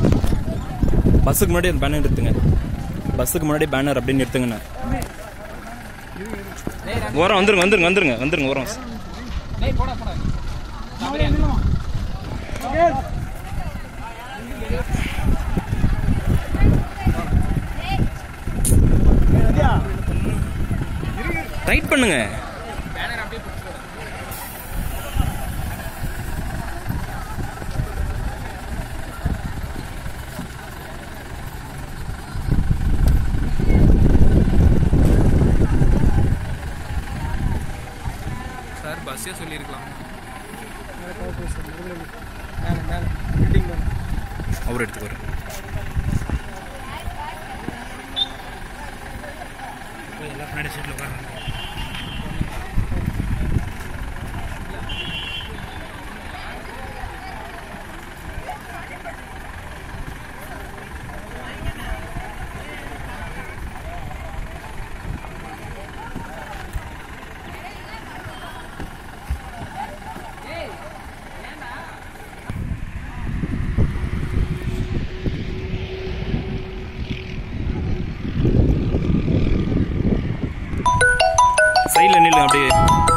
பஸ்ஸுக்கு முன்னாடி அந்த பேனர் நிறுத்துங்க பஸ்ஸுக்கு முன்னாடி பேனர் அப்படியே நிறுத்துங்கண்ணே ஓரம் வந்துருங்க வந்துருங்க வந்துருங்க வந்துருங்க ஓரம் டைட் பண்ணுங்க சார் பஸ்ஸே சொல்லியிருக்கலாம் அவர் எடுத்துக்கோரு எல்லாம் பின்னாடி சீட்டில் உட்காருங்க சைடில் நில்லு அப்படியே